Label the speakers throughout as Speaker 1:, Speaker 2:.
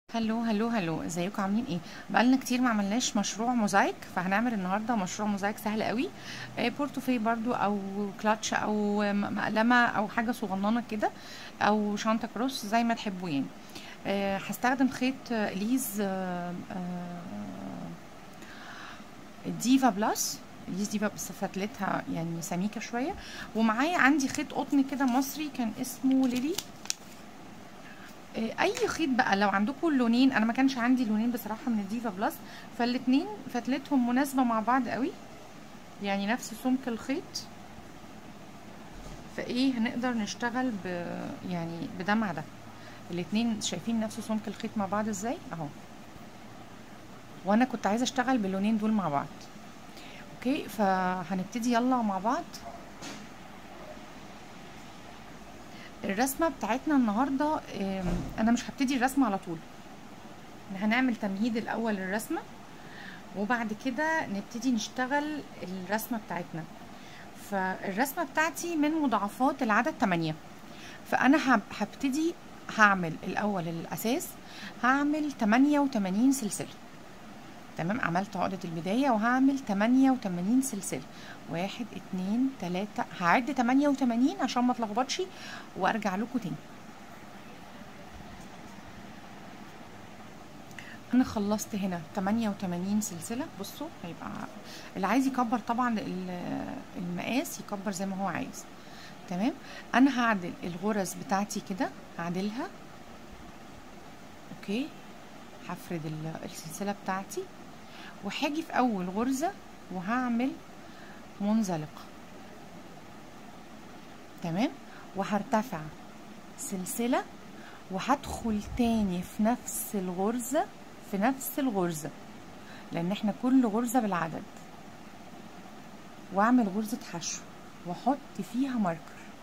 Speaker 1: هلو هلو هلو ازيكم عاملين ايه بقالنا كتير ما عملناش مشروع موزايك فهنعمل النهارده مشروع موزايك سهل قوي آه، بورتوفيه برضو او كلاتش او م- مقلمه او حاجه صغننه كده او شنطه كروس زي ما تحبوا يعني آه، هستخدم خيط آه، ليز آه، آه، ديفا بلس ليز ديفا بس فتلتها يعني سميكه شويه ومعايا عندي خيط قطن كده مصري كان اسمه ليلي آه، اي خيط بقى لو عندكم اللونين انا ما كانش عندي لونين بصراحه من الديفا بلس فالاتنين فتلتهم مناسبه مع بعض قوي يعني نفس سمك الخيط فايه هنقدر نشتغل ب يعني بده مع ده الاتنين شايفين نفس سمك الخيط مع بعض ازاي اهو وانا كنت عايزه اشتغل باللونين دول مع بعض اوكي فهنبتدي يلا مع بعض الرسمة بتاعتنا النهاردة آم، أنا مش هبتدي الرسمة على طول هنعمل تمهيد الأول للرسمة وبعد كده نبتدي نشتغل الرسمة بتاعتنا فالرسمة بتاعتي من مضاعفات العدد 8 فأنا هب- هبتدي هعمل الأول الأساس هعمل 88 سلسلة تمام عملت عقدة البداية وهعمل 88 سلسلة واحد اتنين تلاتة هعد 88 عشان ما اتلخبطش وارجع لكم تاني انا خلصت هنا 88 سلسلة بصوا هيبقى اللي عايز يكبر طبعا ال- المقاس يكبر زي ما هو عايز تمام انا هعدل الغرز بتاعتي كده هعدلها اوكي هفرد ال- السلسلة بتاعتي وهاجي في اول غرزة وهعمل منزلقة تمام وهرتفع سلسلة وهدخل تاني في نفس الغرزة في نفس الغرزة لان احنا كل غرزة بالعدد واعمل غرزة حشو واحط فيها ماركر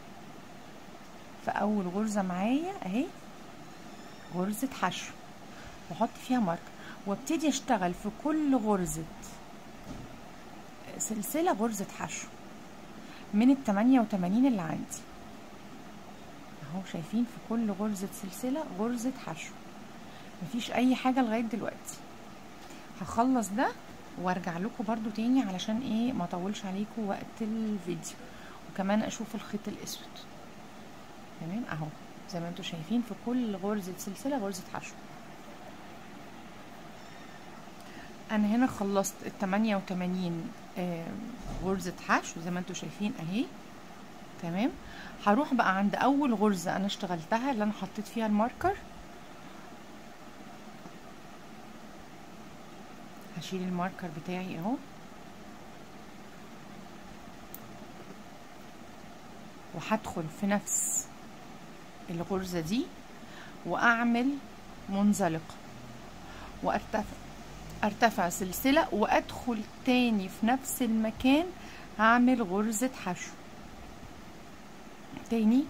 Speaker 1: فاول غرزة معايا اهي غرزة حشو واحط فيها ماركر وابتدي اشتغل في كل غرزة سلسلة غرزة حشو من ال 88 اللي عندي اهو شايفين في كل غرزة سلسلة غرزة حشو مفيش اي حاجة لغاية دلوقتي هخلص ده وارجع لكم برضو تاني علشان ايه ما اطولش عليكم وقت الفيديو وكمان اشوف الخيط الاسود تمام اهو زي ما انتم شايفين في كل غرزة سلسلة غرزة حشو انا هنا خلصت ال 88 آه، غرزة حشو زي ما انتم شايفين اهي تمام هروح بقى عند اول غرزة انا اشتغلتها اللي انا حطيت فيها الماركر هشيل الماركر بتاعي اهو وهدخل في نفس الغرزة دي واعمل منزلقة وارتفع ارتفع سلسلة وادخل تاني في نفس المكان هعمل غرزة حشو تاني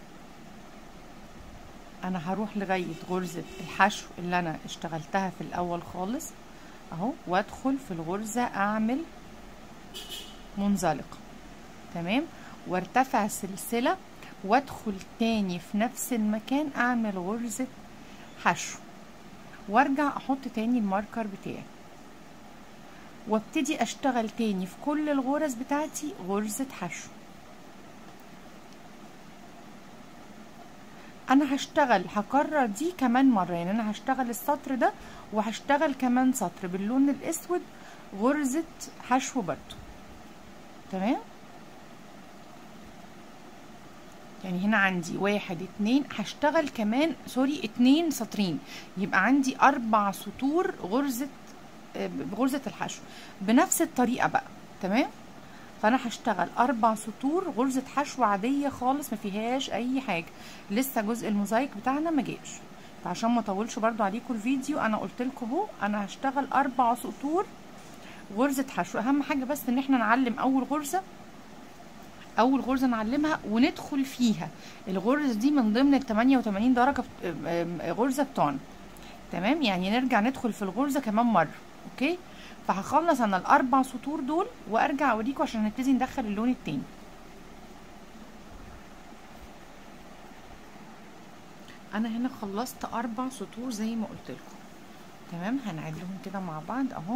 Speaker 1: انا هروح لغاية غرزة الحشو اللي انا اشتغلتها في الاول خالص اهو وادخل في الغرزة اعمل منزلقة تمام وارتفع سلسلة وادخل تاني في نفس المكان اعمل غرزة حشو وارجع احط تاني الماركر بتاعي وابتدي اشتغل تاني في كل الغرز بتاعتي غرزة حشو انا هشتغل هكرر دي كمان مرة يعني انا هشتغل السطر ده وهشتغل كمان سطر باللون الاسود غرزة حشو برضو تمام يعني هنا عندي واحد اتنين هشتغل كمان سوري اتنين سطرين يبقى عندي اربع سطور غرزة آه، بغرزة الحشو بنفس الطريقة بقى تمام فانا هشتغل اربع سطور غرزة حشو عادية خالص ما فيهاش اي حاجة لسه جزء الموزايك بتاعنا ما جاش فعشان ما اطولش برضو عليكم الفيديو انا قلت لكم اهو انا هشتغل اربع سطور غرزة حشو اهم حاجة بس ان احنا نعلم اول غرزة اول غرزه نعلمها وندخل فيها الغرزه دي من ضمن ال 88 درجه بت- آم- آم- غرزه بتوعنا تمام يعني نرجع ندخل في الغرزه كمان مره اوكي فهخلص انا الاربع سطور دول وارجع اوريكم عشان نبتدي ندخل اللون التاني انا هنا خلصت اربع سطور زي ما قلت لكم تمام هنعدهم كده مع بعض اهو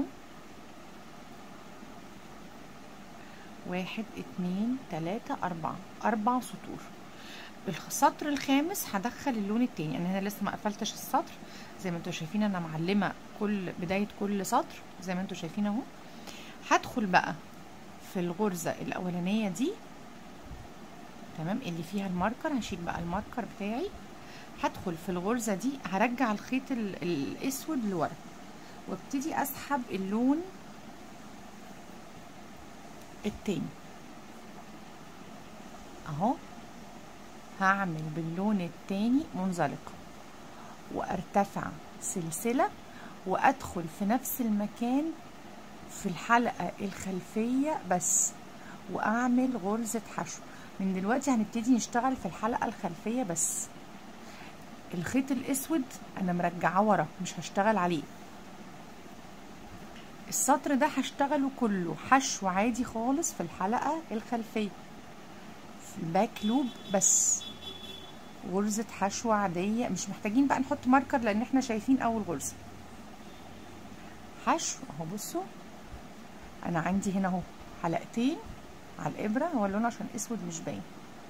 Speaker 1: واحد اتنين تلاتة اربعة اربع سطور السطر الخامس هدخل اللون التاني انا هنا لسه ما قفلتش السطر زي ما انتوا شايفين انا معلمه كل بدايه كل سطر زي ما انتوا شايفين اهو هدخل بقى في الغرزه الاولانيه دي تمام اللي فيها الماركر هشيل بقى الماركر بتاعي هدخل في الغرزه دي هرجع الخيط الاسود لورا وابتدي اسحب اللون التاني اهو هعمل باللون التاني منزلقة وارتفع سلسلة وادخل في نفس المكان في الحلقة الخلفية بس واعمل غرزة حشو من دلوقتي هنبتدي نشتغل في الحلقة الخلفية بس الخيط الاسود انا مرجعاه ورا مش هشتغل عليه السطر ده هشتغله كله حشو عادي خالص في الحلقة الخلفية في الباك لوب بس غرزة حشو عادية مش محتاجين بقى نحط ماركر لان احنا شايفين اول غرزة حشو اهو بصوا انا عندي هنا اهو حلقتين على الابرة هو اللون عشان اسود مش باين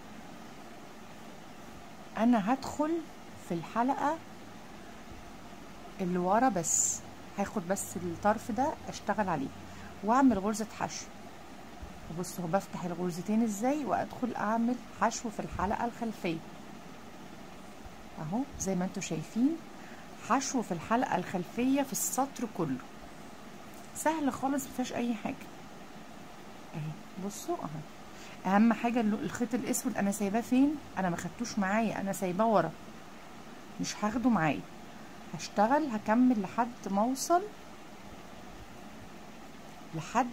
Speaker 1: انا هدخل في الحلقة اللي ورا بس هاخد بس الطرف ده اشتغل عليه واعمل غرزة حشو بصوا هو بفتح الغرزتين ازاي وادخل اعمل حشو في الحلقة الخلفية اهو زي ما انتوا شايفين حشو في الحلقة الخلفية في السطر كله سهل خالص مفيهاش اي حاجة اهي بصوا اهو اهم حاجة الخيط الاسود انا سايباه فين انا ما خدتوش معايا انا سايباه ورا مش هاخده معايا هشتغل هكمل لحد ما اوصل لحد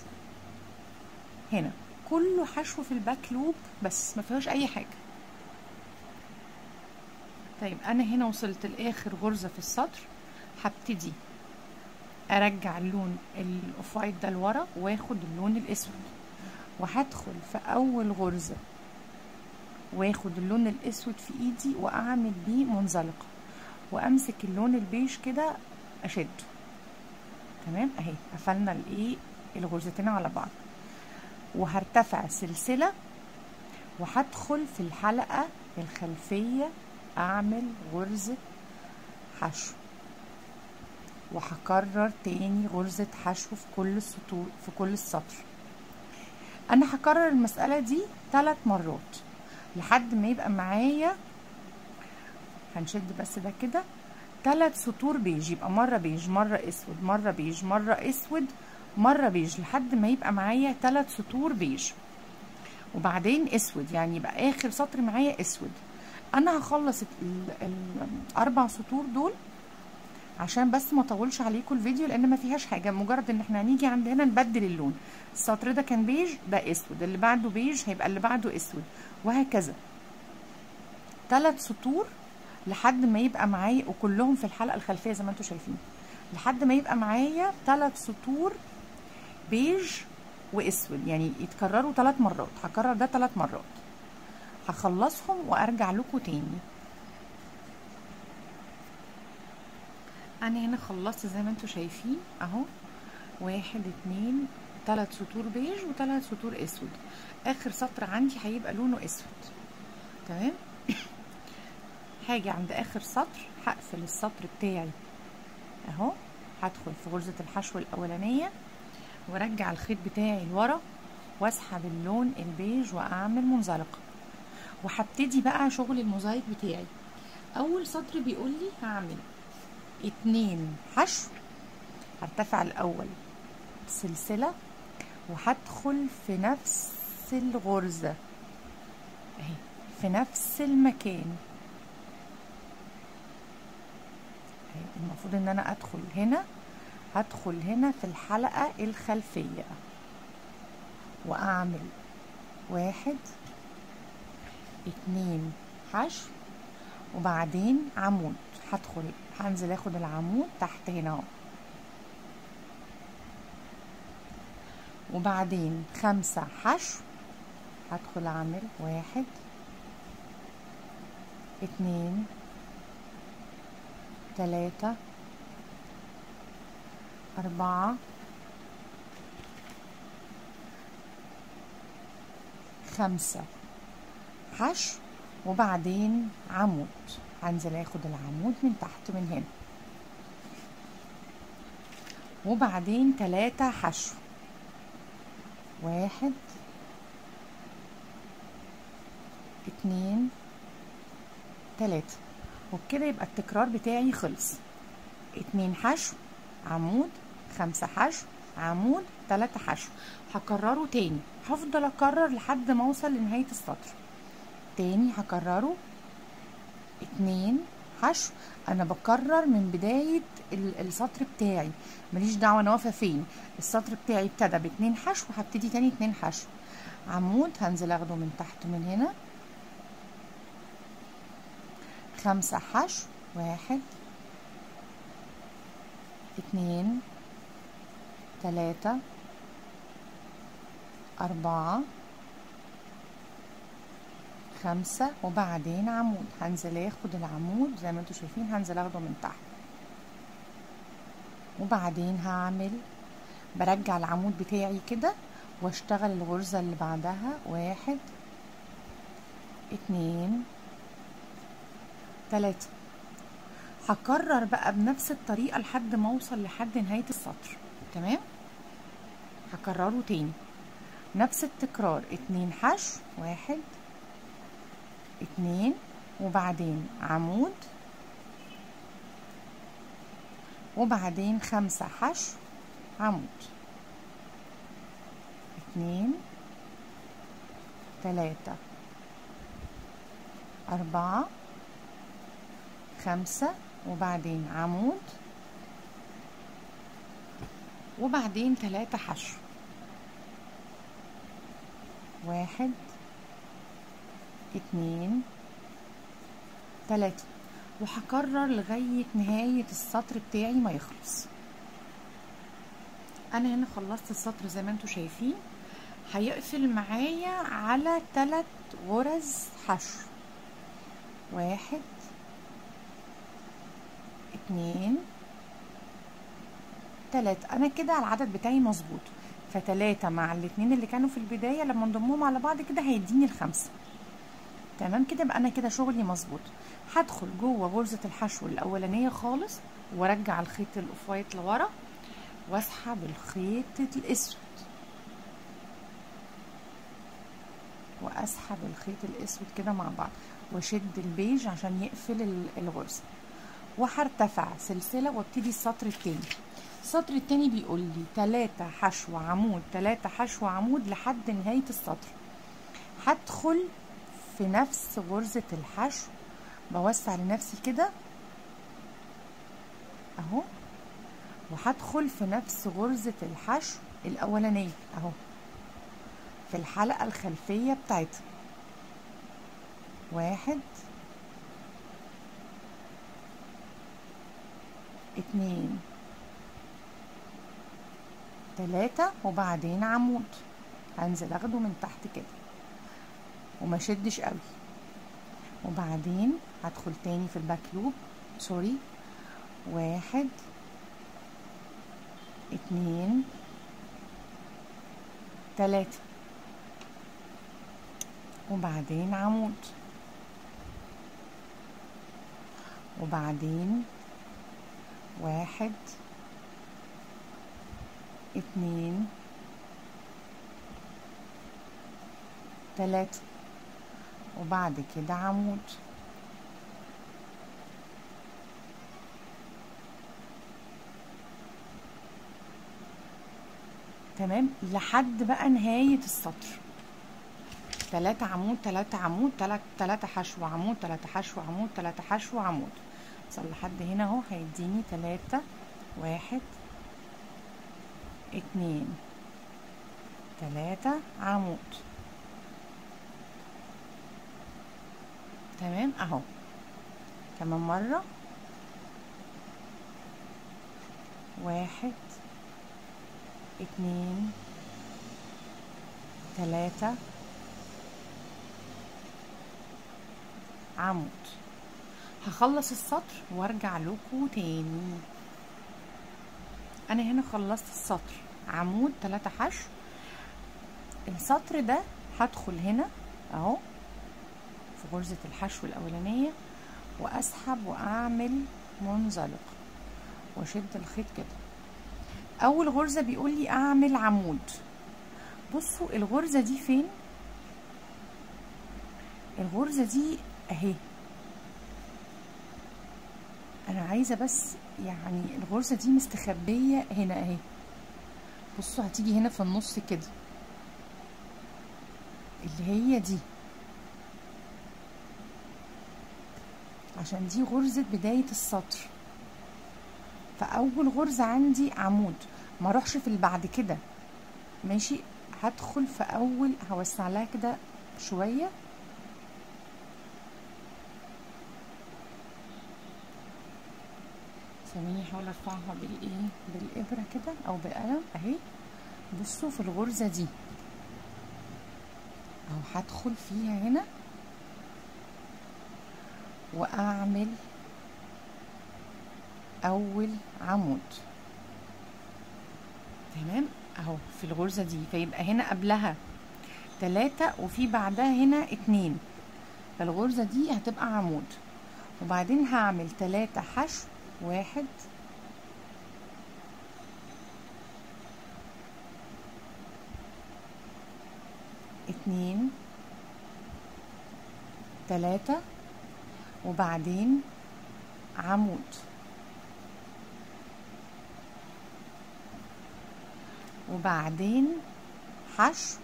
Speaker 1: هنا كله حشو في الباك لوب بس ما فيهاش اي حاجه طيب انا هنا وصلت لاخر غرزه في السطر هبتدي ارجع اللون الاوف وايت ده لورا واخد اللون الاسود وهدخل في اول غرزه واخد اللون الاسود في ايدي واعمل بيه منزلقه وامسك اللون البيج كده اشده تمام اهي قفلنا الايه الغرزتين على بعض وهرتفع سلسلة وهدخل في الحلقة الخلفية أعمل غرزة حشو وهكرر تاني غرزة حشو في كل السطور في كل السطر أنا هكرر المسألة دي ثلاث مرات لحد ما يبقى معايا هنشد بس ده كده ثلاث سطور بيج يبقى مرة بيج مرة اسود مرة بيج مرة اسود مرة بيج لحد ما يبقى معايا ثلاث سطور بيج وبعدين اسود يعني يبقى اخر سطر معايا اسود انا هخلص الاربع سطور دول عشان بس ما اطولش عليكم الفيديو لان ما فيهاش حاجه مجرد ان احنا هنيجي عند هنا نبدل اللون السطر ده كان بيج ده اسود اللي بعده بيج هيبقى اللي بعده اسود وهكذا ثلاث سطور لحد ما يبقى معايا وكلهم في الحلقه الخلفيه زي ما انتم شايفين لحد ما يبقى معايا ثلاث سطور بيج واسود يعني يتكرروا ثلاث مرات هكرر ده ثلاث مرات هخلصهم وارجع لكم تاني انا هنا خلصت زي ما انتم شايفين اهو واحد اتنين ثلاث سطور بيج وثلاث سطور اسود اخر سطر عندي هيبقى لونه اسود تمام هاجي عند اخر سطر هقفل السطر بتاعي اهو هدخل في غرزة الحشو الاولانية وارجع الخيط بتاعي لورا واسحب اللون البيج واعمل منزلقة وهبتدي بقى شغل الموزايك بتاعي اول سطر بيقول لي هعمل اتنين حشو هرتفع الاول سلسلة وهدخل في نفس الغرزة اهي في نفس المكان المفروض ان انا ادخل هنا هدخل هنا في الحلقة الخلفية واعمل واحد اتنين حشو وبعدين عمود هدخل هنزل اخد العمود تحت هنا اهو وبعدين خمسة حشو هدخل اعمل واحد اتنين تلاتة أربعة خمسة حشو وبعدين عمود هنزل اخد العمود من تحت من هنا وبعدين تلاتة حشو واحد اتنين تلاتة وبكده يبقى التكرار بتاعي خلص اتنين حشو عمود خمسة حشو عمود تلاتة حشو هكرره تاني هفضل اكرر لحد ما اوصل لنهاية السطر تاني هكرره اتنين حشو انا بكرر من بداية السطر بتاعي ماليش دعوة انا واقفة فين السطر بتاعي ابتدى باتنين حشو هبتدي تاني اتنين حشو عمود هنزل اخده من تحت من هنا خمسة حشو واحد اتنين تلاتة أربعة خمسة وبعدين عمود هنزل اخد العمود زي ما انتوا شايفين هنزل اخده من تحت وبعدين هعمل برجع العمود بتاعي كده واشتغل الغرزة اللي بعدها واحد اتنين تلاتة هكرر بقى بنفس الطريقة لحد ما اوصل لحد نهاية السطر تمام هكرره تاني نفس التكرار اتنين حشو واحد اتنين وبعدين عمود وبعدين خمسة حشو عمود اتنين تلاتة أربعة خمسة وبعدين عمود وبعدين تلاتة حشو واحد اتنين تلاتة وهكرر لغاية نهاية السطر بتاعي ما يخلص انا هنا خلصت السطر زي ما انتوا شايفين هيقفل معايا على تلات غرز حشو واحد اتنين تلاتة انا كده على العدد بتاعي مظبوط فتلاتة مع الاتنين اللي كانوا في البداية لما نضمهم على بعض كده هيديني الخمسة تمام كده يبقى انا كده شغلي مظبوط هدخل جوه غرزة الحشو الاولانية خالص وارجع الخيط الاوف وايت لورا واسحب الخيط الاسود واسحب الخيط الاسود كده مع بعض واشد البيج عشان يقفل الغرزة وهرتفع سلسلة وابتدي السطر التاني السطر التاني بيقول لي تلاتة حشو عمود تلاتة حشو عمود لحد نهاية السطر هدخل في نفس غرزة الحشو بوسع لنفسي كده اهو وهدخل في نفس غرزة الحشو الأولانية اهو في الحلقة الخلفية بتاعتها واحد اتنين تلاتة وبعدين عمود هنزل اخده من تحت كده وما شدش قوي وبعدين هدخل تاني في الباك لوب سوري واحد اتنين تلاتة وبعدين عمود وبعدين واحد اتنين تلاتة وبعد كده عمود تمام لحد بقى نهاية السطر تلاتة عمود تلاتة عمود تلات تلاتة حشو عمود تلاتة حشو عمود تلاتة حشو عمود وصل لحد هنا اهو هيديني تلاتة واحد اتنين تلاتة عمود تمام اهو كمان مرة واحد اتنين تلاتة عمود هخلص السطر وارجع لكم تاني انا هنا خلصت السطر عمود تلاتة حشو السطر ده هدخل هنا اهو في غرزة الحشو الاولانية واسحب واعمل منزلق واشد الخيط كده اول غرزة بيقول لي اعمل عمود بصوا الغرزة دي فين الغرزة دي اهي انا عايزة بس يعني الغرزة دي مستخبية هنا اهي بصوا هتيجي هنا في النص كده اللي هي دي عشان دي غرزة بداية السطر فأول غرزة عندي عمود ما اروحش في اللي بعد كده ماشي هدخل في أول هوسع لها كده شوية ثواني احاول ارفعها بالايه بالابره كده او بقلم اهي بصوا في الغرزه دي او هدخل فيها هنا واعمل اول عمود تمام اهو في الغرزه دي فيبقى هنا قبلها تلاتة وفي بعدها هنا اتنين فالغرزه دي هتبقى عمود وبعدين هعمل تلاتة حشو واحد اتنين تلاتة وبعدين عمود وبعدين حشو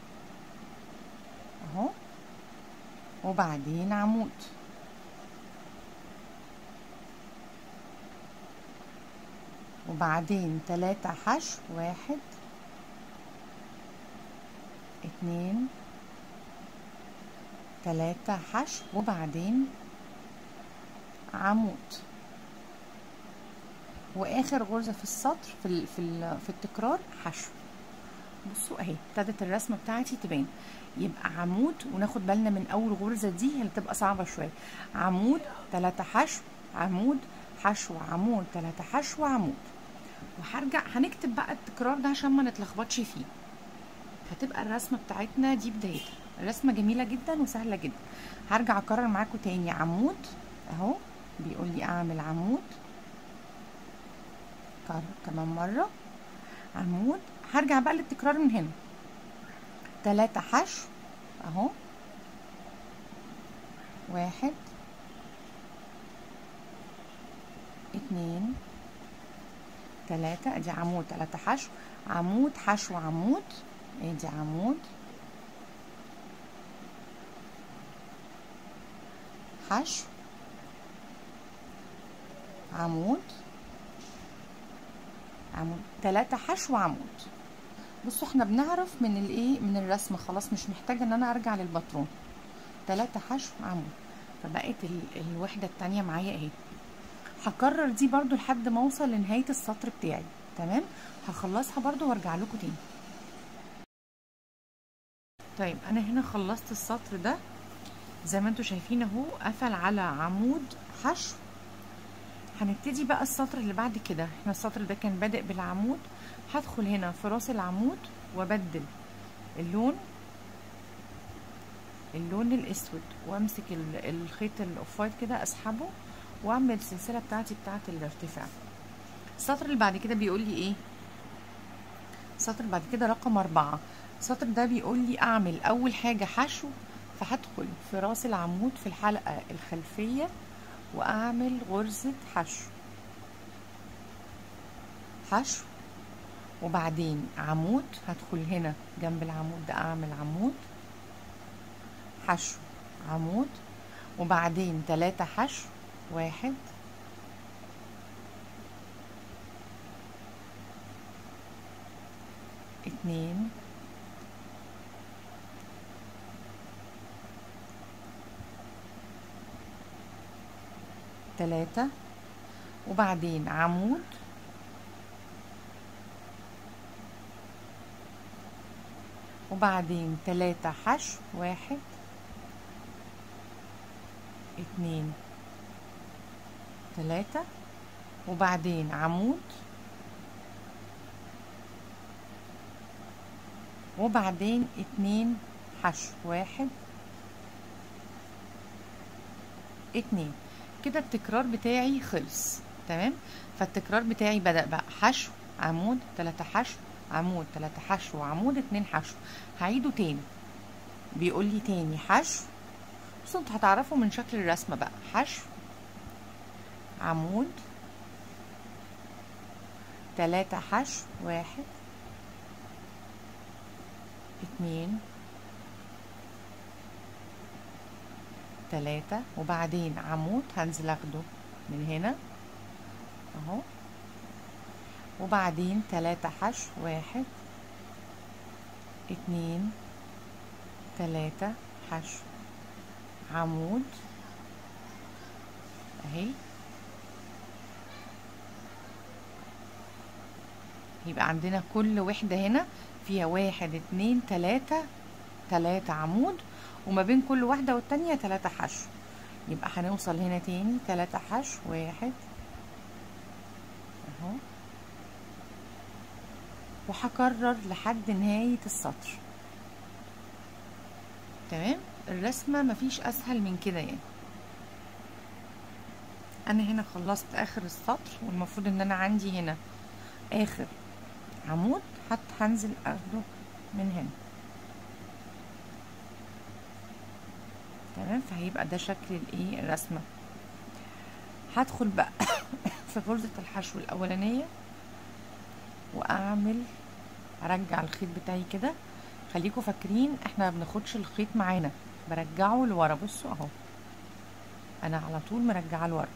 Speaker 1: اهو وبعدين عمود وبعدين تلاتة حشو واحد اتنين تلاتة حشو وبعدين عمود واخر غرزة في السطر في ال في ال في التكرار حشو بصوا اهي ابتدت الرسمة بتاعتي تبان يبقى عمود وناخد بالنا من اول غرزة دي اللي بتبقى صعبة شوية عمود تلاتة حشو عمود حشو عمود تلاتة حشو عمود وهرجع هنكتب بقى التكرار ده عشان ما نتلخبطش فيه هتبقى الرسمه بتاعتنا دي بدايتها الرسمه جميله جدا وسهله جدا هرجع اكرر معاكم تاني عمود اهو بيقول لي اعمل عمود كرر كمان مره عمود هرجع بقى للتكرار من هنا تلاتة حشو اهو واحد اتنين تلاتة ادي عمود تلاتة حشو عمود حشو عمود ادي عمود حشو عمود عمود تلاتة حشو عمود بصوا احنا بنعرف من الايه من الرسم خلاص مش محتاجه ان انا ارجع للباترون تلاتة حشو عمود فبقت الوحده التانية معايا اهي هكرر دي برضو لحد ما اوصل لنهايه السطر بتاعي تمام هخلصها برضو وارجع لكم تاني طيب انا هنا خلصت السطر ده زي ما انتم شايفين اهو قفل على عمود حشو هنبتدي بقى السطر اللي بعد كده احنا السطر ده كان بادئ بالعمود هدخل هنا في راس العمود وابدل اللون اللون الاسود وامسك الخيط الاوف وايت كده اسحبه واعمل السلسله بتاعتي بتاعت الارتفاع السطر اللي بعد كده بيقول لي ايه السطر بعد كده رقم أربعة السطر ده بيقول لي أعمل أول حاجة حشو فهدخل في راس العمود في الحلقة الخلفية وأعمل غرزة حشو حشو وبعدين عمود هدخل هنا جنب العمود ده أعمل عمود حشو عمود وبعدين تلاتة حشو واحد اتنين تلاتة وبعدين عمود وبعدين تلاتة حشو واحد اتنين تلاتة وبعدين عمود وبعدين اتنين حشو واحد اتنين كده التكرار بتاعي خلص تمام فالتكرار بتاعي بدأ بقى حشو عمود تلاتة حشو عمود تلاتة حشو عمود اتنين حشو هعيده تاني بيقول لي تاني حشو بصوا انتوا هتعرفوا من شكل الرسمة بقى حشو عمود تلاتة حشو واحد اتنين تلاتة وبعدين عمود هنزل اخده من هنا اهو وبعدين تلاتة حشو واحد اتنين تلاتة حشو عمود اهي يبقى عندنا كل وحدة هنا فيها واحد اتنين تلاتة تلاتة عمود وما بين كل واحدة والتانية تلاتة حشو يبقى هنوصل هنا تاني تلاتة حشو واحد اهو وهكرر لحد نهاية السطر تمام الرسمة مفيش اسهل من كده يعني انا هنا خلصت اخر السطر والمفروض ان انا عندي هنا اخر عمود حتى هنزل اخده من هنا تمام فهيبقى ده شكل الايه الرسمه هدخل بقى في غرزه الحشو الاولانيه واعمل ارجع الخيط بتاعي كده خليكم فاكرين احنا ما بناخدش الخيط معانا برجعه لورا بصوا اهو انا على طول مرجعه لورا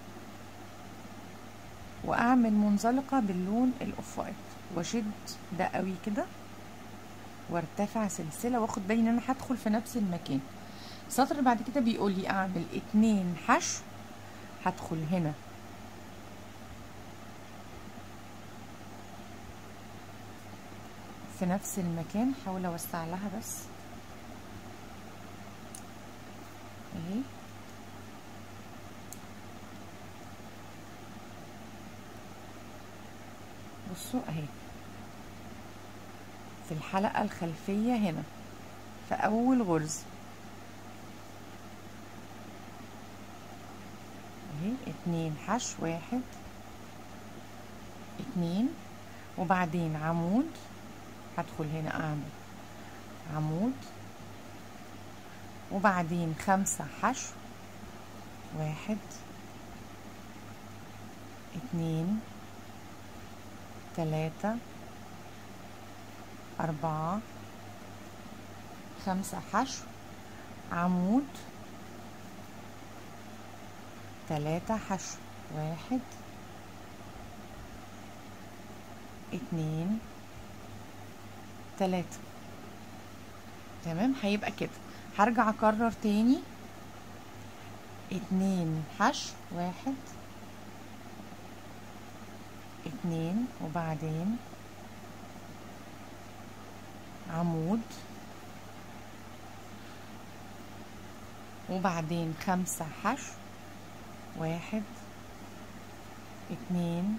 Speaker 1: واعمل منزلقه باللون الاوف وايت واشد ده قوي كده وارتفع سلسله واخد بالي ان انا هدخل في نفس المكان السطر اللي بعد كده بيقول لي اعمل اتنين حشو هدخل هنا في نفس المكان حاول اوسع لها بس اهي بصوا اهي في الحلقة الخلفية هنا في أول غرزة اهي اتنين حشو واحد اتنين وبعدين عمود هدخل هنا اعمل عمود وبعدين خمسة حشو واحد اتنين تلاتة أربعة خمسة حشو عمود تلاتة حشو واحد اتنين تلاتة تمام هيبقى كده هرجع اكرر تاني اتنين حشو واحد اتنين وبعدين عمود وبعدين خمسة حشو واحد اتنين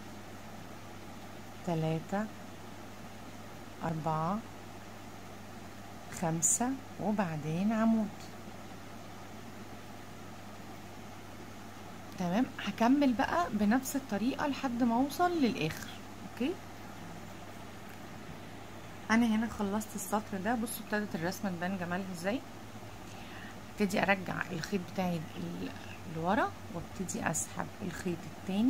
Speaker 1: تلاتة أربعة خمسة وبعدين عمود تمام هكمل بقى بنفس الطريقة لحد ما اوصل للآخر اوكي انا هنا خلصت السطر ده بصوا ابتدت الرسمة تبان جمالها ازاي ابتدي ارجع الخيط بتاعي لورا وابتدي اسحب الخيط التاني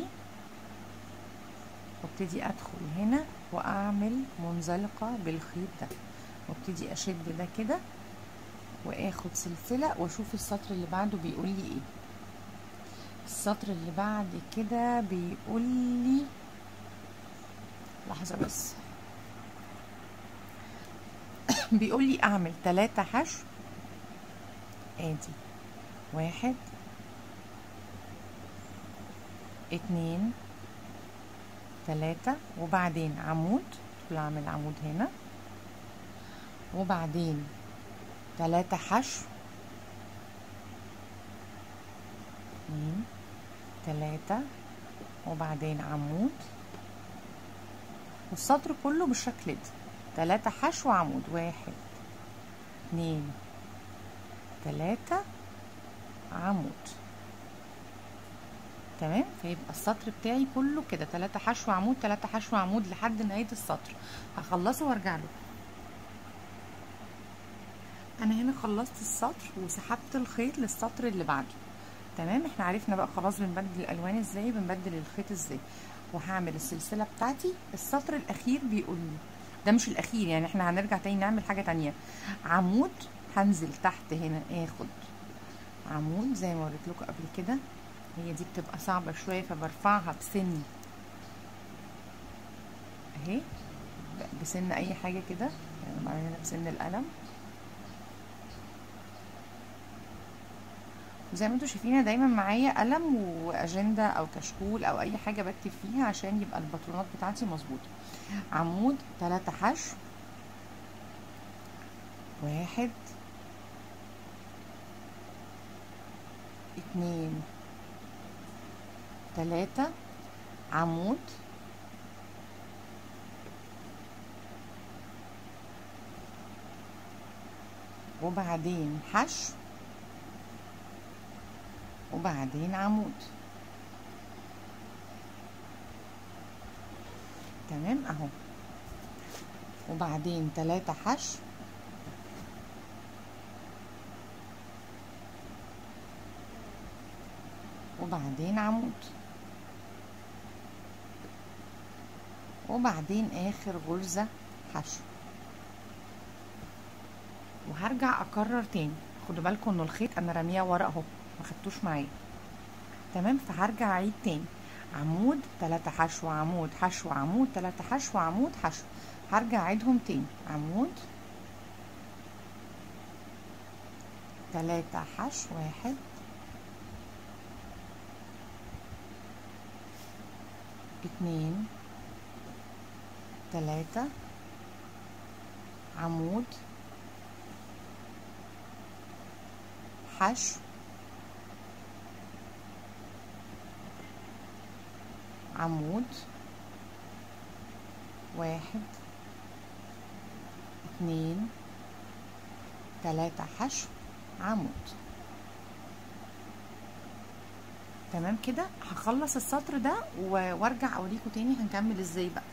Speaker 1: وابتدي ادخل هنا واعمل منزلقة بالخيط ده وابتدي اشد ده كده واخد سلسلة واشوف السطر اللي بعده بيقول لي ايه السطر اللي بعد كده بيقول لي لحظة بس بيقول لي اعمل تلاتة حشو ادي واحد اتنين تلاتة وبعدين عمود تقول اعمل عمود هنا وبعدين تلاتة حشو اتنين تلاتة وبعدين عمود والسطر كله بالشكل ده تلاتة حشو عمود واحد اتنين تلاتة عمود تمام فيبقى السطر بتاعي كله كده تلاتة حشو عمود تلاتة حشو عمود لحد نهاية السطر هخلصه وارجع له انا هنا خلصت السطر وسحبت الخيط للسطر اللي بعده تمام احنا عرفنا بقى خلاص بنبدل الالوان ازاي بنبدل الخيط ازاي وهعمل السلسله بتاعتي السطر الاخير بيقول لي ده مش الاخير يعني احنا هنرجع تاني نعمل حاجه تانية عمود هنزل تحت هنا اخد عمود زي ما وريت لكم قبل كده هي دي بتبقى صعبه شويه فبرفعها بسن اهي بسن اي حاجه كده يعني هنا بسن القلم وزي ما انتم شايفين دايما معايا قلم واجنده او كشكول او اي حاجه بكتب فيها عشان يبقى الباترونات بتاعتي مظبوطه عمود تلاتة حشو واحد اتنين تلاتة عمود وبعدين حشو وبعدين عمود تمام اهو وبعدين تلاتة حشو وبعدين عمود وبعدين اخر غرزة حشو وهرجع اكرر تاني خدوا بالكم ان الخيط انا راميه ورا اهو ما خدتوش معايا تمام فهرجع اعيد تاني عمود تلاتة حشو عمود حشو عمود تلاتة حشو عمود حشو هرجع اعيدهم تاني عمود تلاتة حشو واحد اتنين تلاتة عمود حشو عمود واحد اتنين تلاتة حشو عمود تمام كده هخلص السطر ده وارجع اوريكم تاني هنكمل ازاي بقى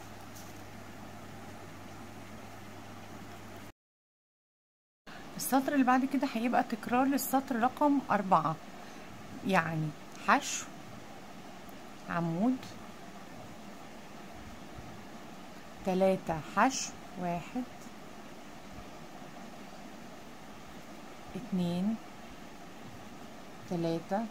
Speaker 1: السطر اللي بعد كده هيبقى تكرار للسطر رقم أربعة يعني حشو عمود تلاتة حشو واحد اتنين تلاتة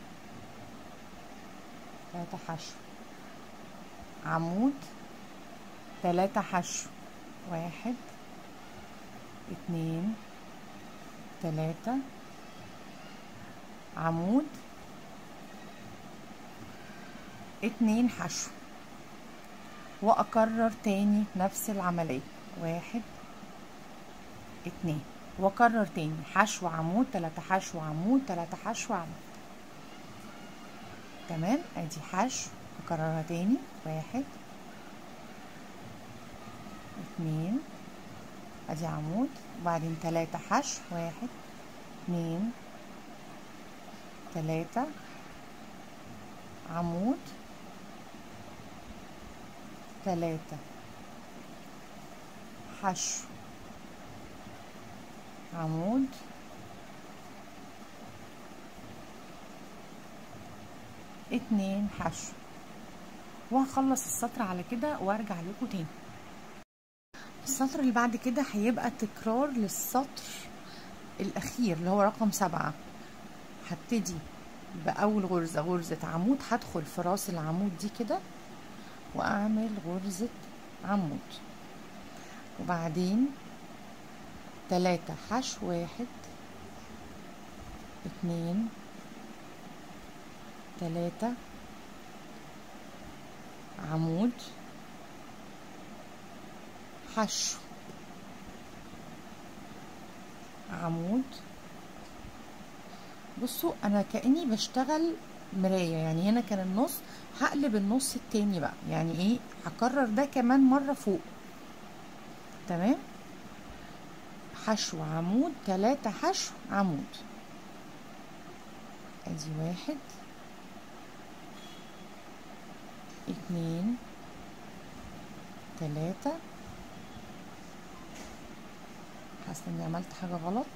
Speaker 1: تلاتة حشو عمود تلاتة حشو واحد اتنين تلاتة عمود اتنين حشو واكرر تاني نفس العملية واحد اتنين واكرر تاني حشو عمود تلاتة حشو عمود تلاتة حشو عمود تمام ادي حشو اكررها تاني واحد اتنين ادي عمود وبعدين تلاتة حشو واحد اتنين تلاتة عمود تلاتة حشو عمود اتنين حشو وهخلص السطر على كده وارجع لكم تاني السطر اللي بعد كده هيبقى تكرار للسطر الاخير اللي هو رقم سبعة هبتدي باول غرزة غرزة عمود هدخل في راس العمود دي كده واعمل غرزة عمود وبعدين تلاتة حشو واحد اتنين تلاتة عمود حشو عمود بصوا انا كاني بشتغل مراية يعني هنا كان النص هقلب النص التاني بقى يعني ايه هكرر ده كمان مرة فوق تمام حشو عمود تلاتة حشو عمود ادي واحد اتنين تلاتة حاسة اني عملت حاجة غلط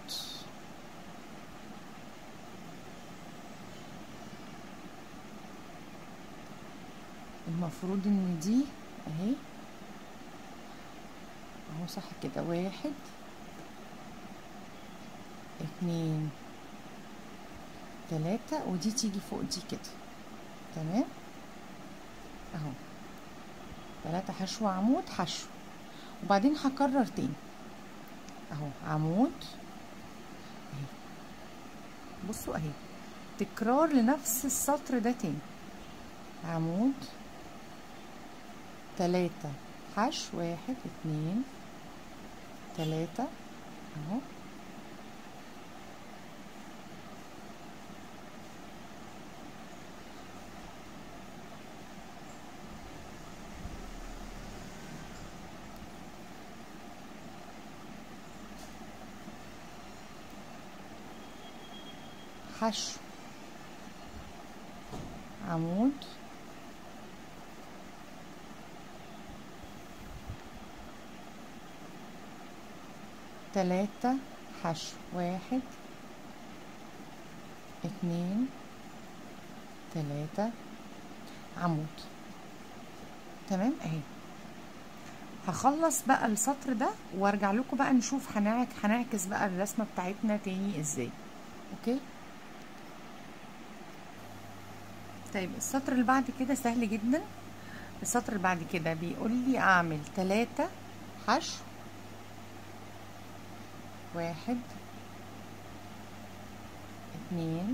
Speaker 1: المفروض ان دي اهي اهو صح كده واحد اتنين تلاتة ودي تيجي فوق دي كده تمام اهو تلاتة حشو عمود حشو وبعدين هكرر تاني اهو عمود اهي بصوا اهي تكرار لنفس السطر ده تاني عمود تلاتة حشو واحد اتنين تلاتة اهو حشو عمود تلاتة حشو واحد اتنين تلاتة عمود تمام اهي هخلص بقى السطر ده وارجع لكم بقى نشوف هنعك هنعكس بقى الرسمه بتاعتنا تاني ازاي اوكي طيب السطر اللي بعد كده سهل جدا السطر اللي بعد كده بيقول لي اعمل تلاتة حشو واحد اتنين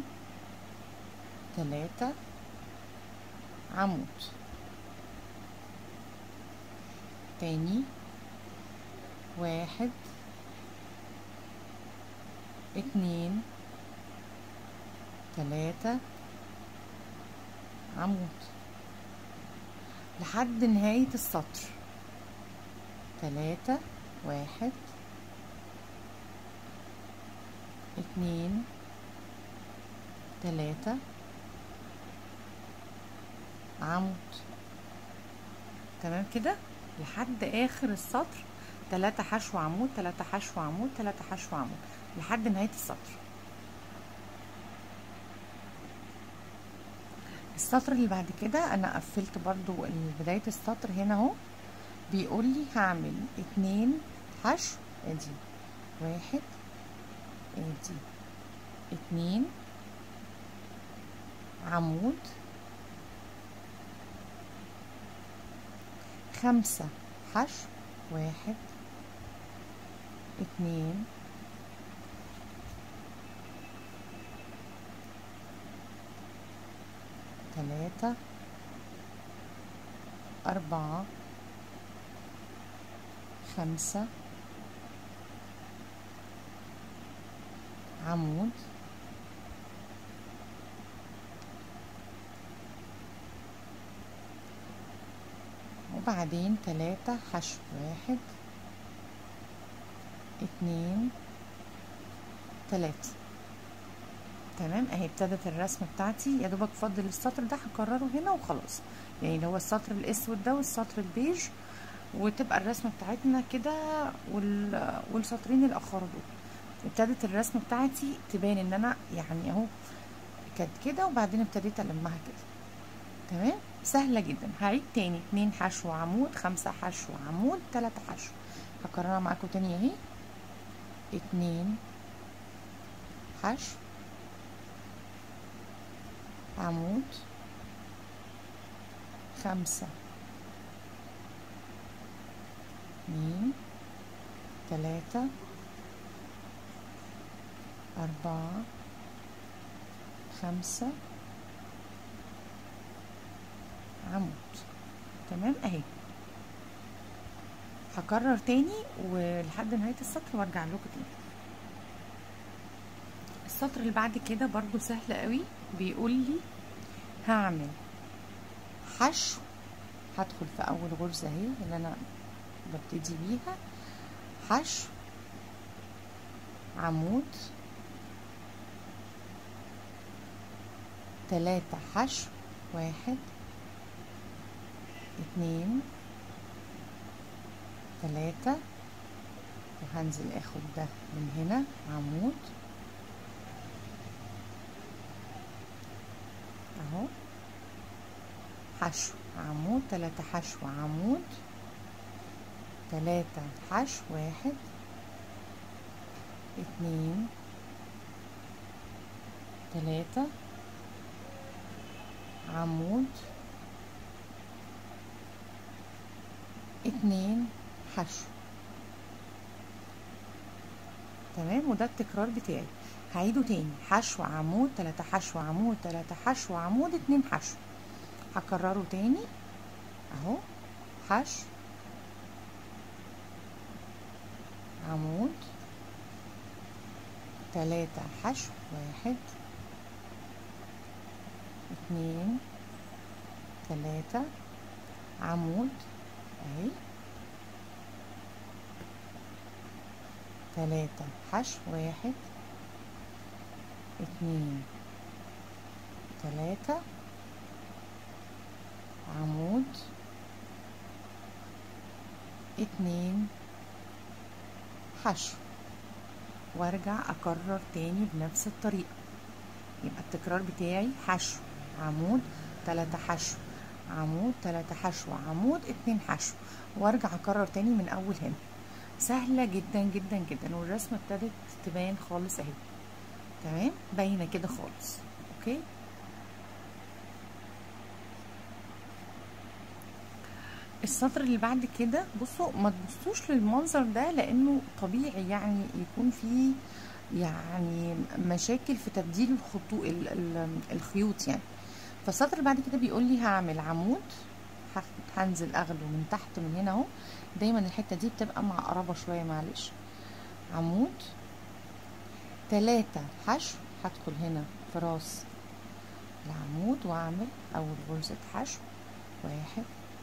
Speaker 1: تلاتة عمود تاني واحد اتنين تلاتة عمود لحد نهاية السطر تلاتة واحد اتنين تلاتة عمود تمام كده لحد اخر السطر تلاتة حشو عمود تلاتة حشو عمود تلاتة حشو عمود لحد نهاية السطر السطر اللي بعد كده انا قفلت برضو بداية السطر هنا اهو بيقول لي هعمل اتنين حشو ادي واحد ادي اتنين عمود خمسة حشو واحد اتنين تلاتة أربعة خمسة عمود وبعدين تلاتة حشو واحد اتنين تلاتة تمام اهي ابتدت الرسمة بتاعتي يا دوبك فاضل السطر ده هكرره هنا وخلاص يعني اللي هو السطر الاسود ده والسطر البيج وتبقى الرسمة بتاعتنا كده وال... والسطرين الاخر دول ابتدت الرسمة بتاعتي تبان ان انا يعني اهو كانت كده وبعدين ابتديت المها كده تمام سهلة جدا هعيد تاني اتنين حشو عمود خمسة حشو عمود تلاتة حشو هكررها معاكم تاني اهي اتنين حشو عمود خمسة اتنين تلاتة أربعة خمسة عمود تمام اهي هكرر تاني ولحد نهاية السطر وارجع لكم تاني السطر اللي بعد كده برضو سهل قوي بيقول لي هعمل حشو هدخل في اول غرزة اهي اللي انا ببتدي بيها حشو عمود تلاتة حشو واحد اتنين تلاتة وهنزل اخد ده من هنا عمود اهو حشو عمود تلاتة حشو عمود تلاتة حشو واحد اتنين تلاتة عمود اتنين حشو تمام وده التكرار بتاعي هعيده تاني حشو عمود تلاتة حشو عمود تلاتة حشو عمود اتنين حشو هكرره تاني اهو حشو عمود تلاتة حشو واحد اتنين تلاتة عمود اهي تلاتة حشو واحد اتنين تلاتة عمود اتنين حشو وارجع اكرر تاني بنفس الطريقة يبقى التكرار بتاعي حشو عمود تلاتة حشو عمود تلاتة حشو عمود اتنين حشو وارجع اكرر تاني من اول هنا سهلة جدا جدا جدا والرسمة ابتدت تبان خالص اهي تمام باينة كده خالص اوكي السطر اللي بعد كده بصوا ما تبصوش للمنظر ده لانه طبيعي يعني يكون فيه يعني مشاكل في تبديل الخطوط الخيوط يعني فالسطر اللي بعد كده بيقول لي هعمل عمود هنزل اخده من تحت من هنا اهو دايما الحته دي بتبقى معقربه شويه معلش عمود تلاتة حشو هدخل هنا في راس العمود واعمل اول غرزة حشو واحد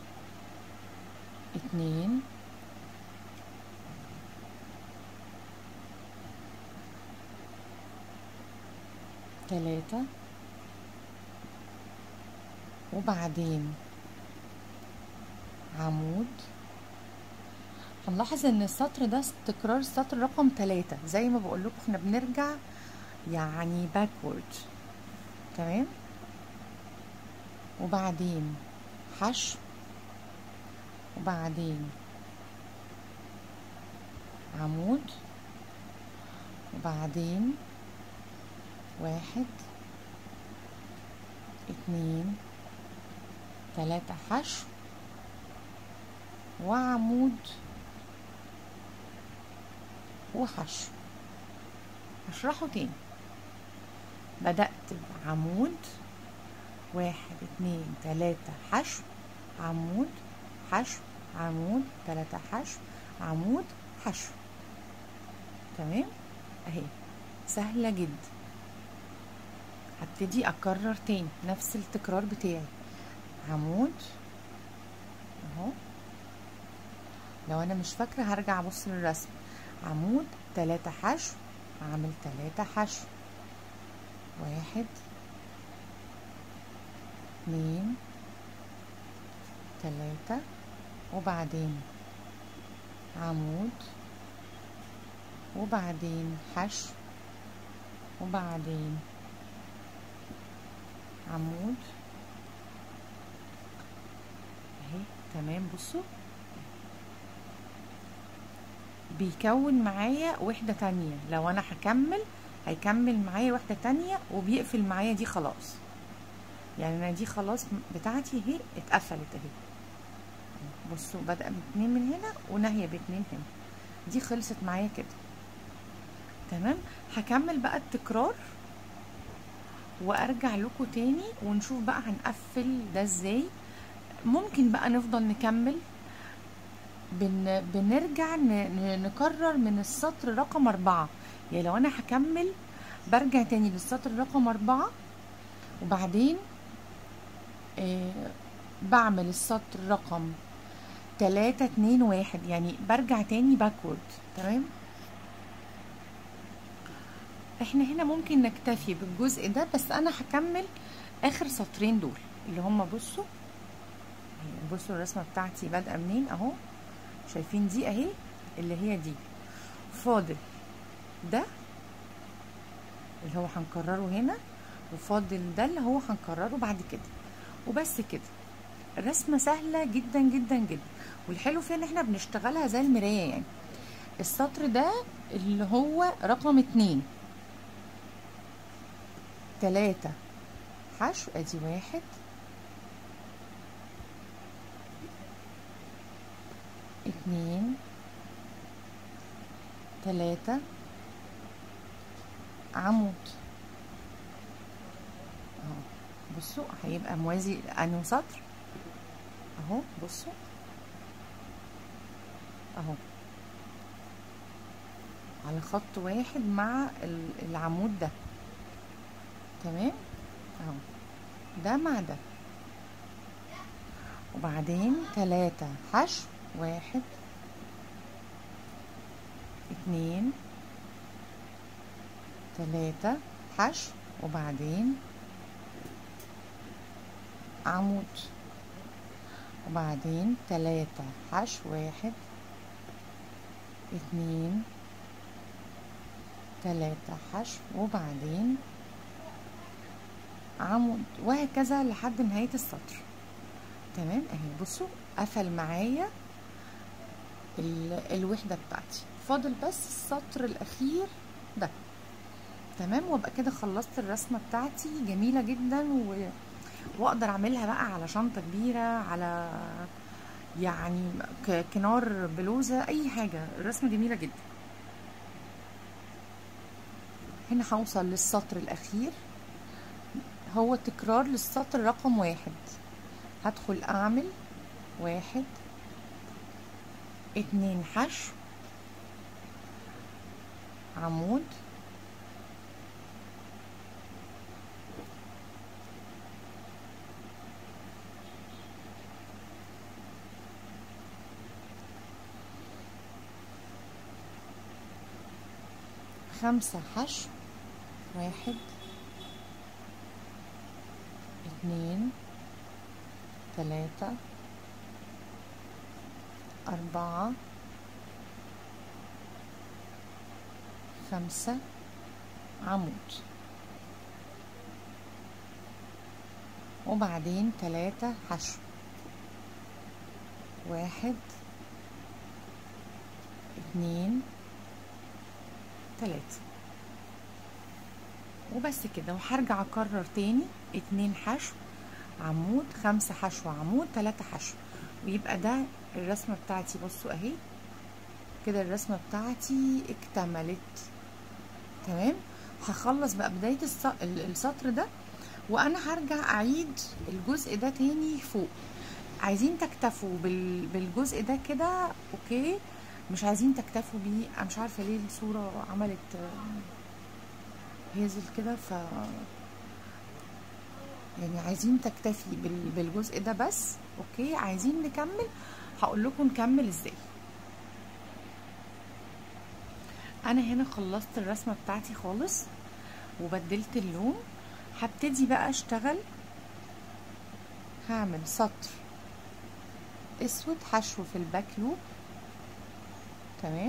Speaker 1: اتنين تلاتة وبعدين عمود هنلاحظ ان السطر ده تكرار السطر رقم تلاتة زي ما بقول لكم احنا بنرجع يعني باكورد تمام وبعدين حشو وبعدين عمود وبعدين واحد اتنين تلاتة حشو وعمود وحشو هشرحه تاني بدأت بعمود واحد اتنين تلاتة حشو عمود حشو عمود تلاتة حشو عمود حشو تمام اهي سهلة جدا هبتدي اكرر تاني نفس التكرار بتاعي عمود اهو لو انا مش فاكرة هرجع ابص للرسم عمود تلاتة حشو هعمل تلاتة حشو واحد اتنين تلاتة وبعدين عمود وبعدين حشو وبعدين عمود اهي تمام بصوا بيكون معايا وحدة تانية لو انا هكمل هيكمل معايا وحدة تانية وبيقفل معايا دي خلاص يعني انا دي خلاص بتاعتي اهي اتقفلت اهي بصوا بدأ باتنين من هنا ونهية باتنين هنا دي خلصت معايا كده تمام هكمل بقى التكرار وارجع لكم تاني ونشوف بقى هنقفل ده ازاي ممكن بقى نفضل نكمل بن بنرجع نكرر من السطر رقم أربعة يعني لو أنا هكمل برجع تاني للسطر رقم أربعة وبعدين آه بعمل السطر رقم تلاتة اتنين واحد يعني برجع تاني باكورد تمام احنا هنا ممكن نكتفي بالجزء ده بس انا هكمل اخر سطرين دول اللي هم بصوا بصوا الرسمه بتاعتي بادئه منين اهو شايفين دي اهي اللي هي دي فاضل ده اللي هو هنكرره هنا وفاضل ده اللي هو هنكرره بعد كده وبس كده الرسمة سهلة جدا جدا جدا والحلو فيها ان احنا بنشتغلها زي المراية يعني السطر ده اللي هو رقم اتنين تلاتة حشو ادي واحد اتنين تلاتة عمود اهو بصوا هيبقى موازي انه سطر اهو بصوا اهو على خط واحد مع العمود ده تمام اهو ده مع ده وبعدين تلاتة حشو واحد اتنين تلاتة حشو وبعدين عمود وبعدين تلاتة حشو واحد اتنين تلاتة حشو وبعدين عمود وهكذا لحد نهاية السطر تمام اهي بصوا قفل معايا الوحدة بتاعتي فاضل بس السطر الاخير ده تمام وابقى كده خلصت الرسمة بتاعتي جميلة جدا و... واقدر اعملها بقى على شنطة كبيرة على يعني كنار بلوزة اي حاجة الرسمة جميلة جدا هنا هوصل للسطر الاخير هو تكرار للسطر رقم واحد هدخل اعمل واحد اتنين حشو عمود خمسة حشو واحد اتنين تلاتة أربعة خمسة عمود وبعدين تلاتة حشو واحد اتنين تلاتة وبس كده وهرجع اكرر تاني اتنين حشو عمود خمسة حشو عمود تلاتة حشو ويبقى ده الرسمة بتاعتي بصوا اهي كده الرسمة بتاعتي اكتملت تمام هخلص بقى بداية السطر ده وانا هرجع اعيد الجزء ده تاني فوق عايزين تكتفوا بالجزء ده كده اوكي مش عايزين تكتفوا بيه انا مش عارفه ليه الصوره عملت هيزل كده ف يعني عايزين تكتفي بالجزء ده بس اوكي عايزين نكمل هقول لكم نكمل ازاي انا هنا خلصت الرسمه بتاعتي خالص وبدلت اللون هبتدي بقى اشتغل هعمل سطر اسود حشو في الباك لوب تمام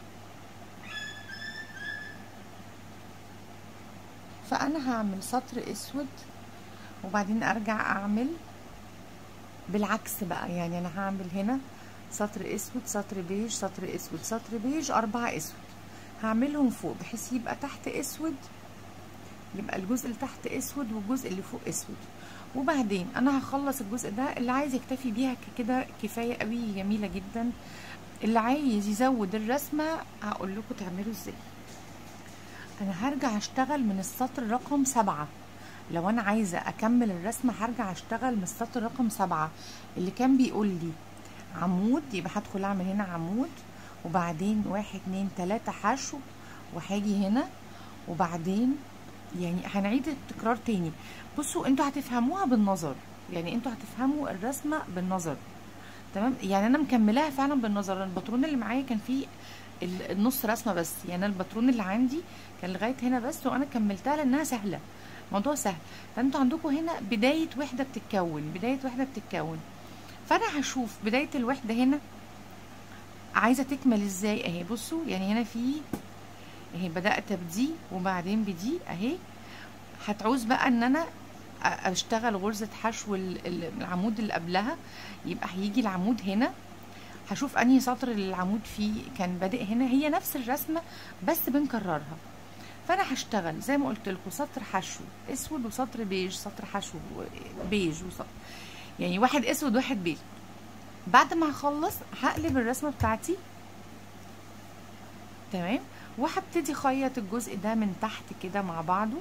Speaker 1: فانا هعمل سطر اسود وبعدين ارجع اعمل بالعكس بقى يعني انا هعمل هنا سطر اسود سطر بيج سطر اسود سطر بيج اربعة اسود هعملهم فوق بحيث يبقى تحت اسود يبقى الجزء اللي تحت اسود والجزء اللي فوق اسود وبعدين انا هخلص الجزء ده اللي عايز يكتفي بيها كده كفايه قوي جميله جدا اللي عايز يزود الرسمه هقول لكم تعملوا ازاي انا هرجع اشتغل من السطر رقم سبعة لو انا عايزه اكمل الرسمه هرجع اشتغل من السطر رقم سبعة اللي كان بيقول لي عمود يبقى هدخل اعمل هنا عمود وبعدين واحد اتنين تلاتة حشو وهاجي هنا وبعدين يعني هنعيد التكرار تاني بصوا انتوا هتفهموها بالنظر يعني انتوا هتفهموا الرسمه بالنظر تمام يعني انا مكملاها فعلا بالنظر الباترون اللي معايا كان فيه ال- النص رسمه بس يعني أنا الباترون اللي عندي كان لغايه هنا بس وانا كملتها لانها سهله موضوع سهل فانتوا عندكم هنا بدايه وحده بتتكون بدايه وحده بتتكون فانا هشوف بدايه الوحده هنا عايزه تكمل ازاي اهي بصوا يعني هنا في اهي بدات بدي وبعدين بدي اهي هتعوز بقى ان انا أ- اشتغل غرزه حشو ال- ال- العمود اللي قبلها يبقى هيجي العمود هنا هشوف انهي سطر العمود فيه كان بادئ هنا هي نفس الرسمه بس بنكررها فانا هشتغل زي ما قلت لكم سطر حشو اسود وسطر بيج سطر حشو بيج وسطر يعني واحد اسود واحد بيج بعد ما هخلص هقلب الرسمه بتاعتي تمام وهبتدي اخيط الجزء ده من تحت كده مع بعضه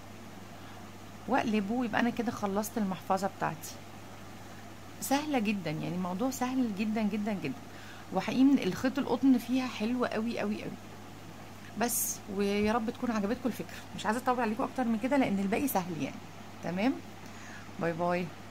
Speaker 1: واقلبه يبقى انا كده خلصت المحفظه بتاعتي سهله جدا يعني الموضوع سهل جدا جدا جدا وحقيقي من الخيط القطن فيها حلو قوي قوي قوي بس ويا رب تكون عجبتكم الفكره مش عايزه اطول عليكم اكتر من كده لان الباقي سهل يعني تمام باي باي